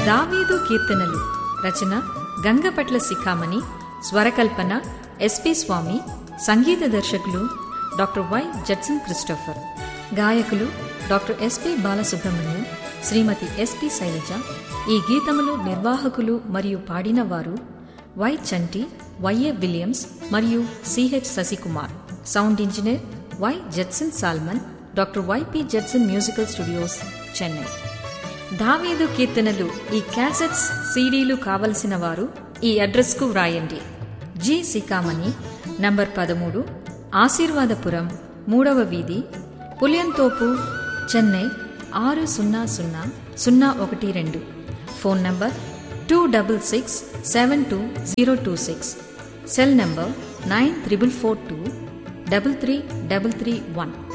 దావీదు కీర్తనలు రచన గంగపట్ల శిఖామణి స్వరకల్పన ఎస్పి స్వామి సంగీత దర్శకులు డాక్టర్ వై జడ్సన్ క్రిస్టోఫర్ గాయకులు doctor SP Balasubrahmanyam Shrimati SP Sailaja ఈ గీతములు నిర్వాహకులు మరియు పాడిన వారు వై చంటి వైఏ విలియమ్స్ మరియు CH Sasikumar sound engineer Y Judson Solomon doctor YP Judson musical studios Chennai దావీదు కీర్తనలు ఈ క్యాసెట్స్ సీడీలు కావలసిన వారు ఈ అడ్రస్కు వ్రాయండి జి సికామణి నంబర్ పదమూడు ఆశీర్వాదపురం మూడవ వీధి పులియంతోపు చెన్నై ఆరు సున్నా సున్నా సున్నా ఒకటి రెండు phone number two double six seven two zero two six cell number nine triple four two double three double three one